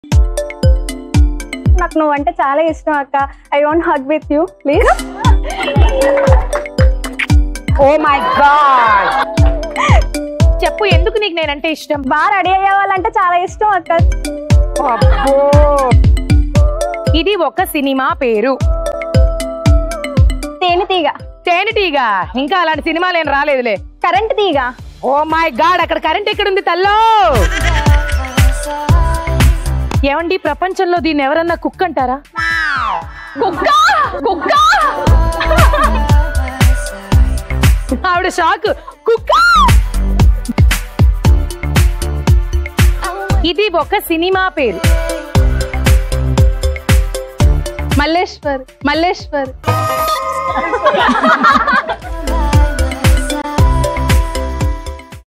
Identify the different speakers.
Speaker 1: నాకు నువ్వు అంటే చాలా ఇష్టం అక్క I want hug with you please
Speaker 2: oh my god చెప్పు ఎందుకు నీకు నేనంటే ఇష్టం
Speaker 1: బాగా రెడీ అయ్యేవాళ్ళంటే చాలా ఇష్టం అక్క
Speaker 2: అబ్బో ఇది ఒక సినిమా పేరు
Speaker 1: తేనె తీగ
Speaker 2: తేనెటీగా ఇంకా అలాంటి సినిమాలు ఏం రాలేదులే
Speaker 1: కరెంట్ తీగ
Speaker 2: ఓ మై గాడ్ అక్కడ కరెంట్ ఎక్కడుంది తల్లో ఏమండి ప్రపంచంలో దీన్ని ఎవరన్నా కుక్ అంటారా
Speaker 1: కుక్క కుక్క
Speaker 2: ఆవిడ షాక్ కుక్క ఇది ఒక సినిమా పేరు
Speaker 1: మల్లేశ్వర్ మల్లేశ్వర్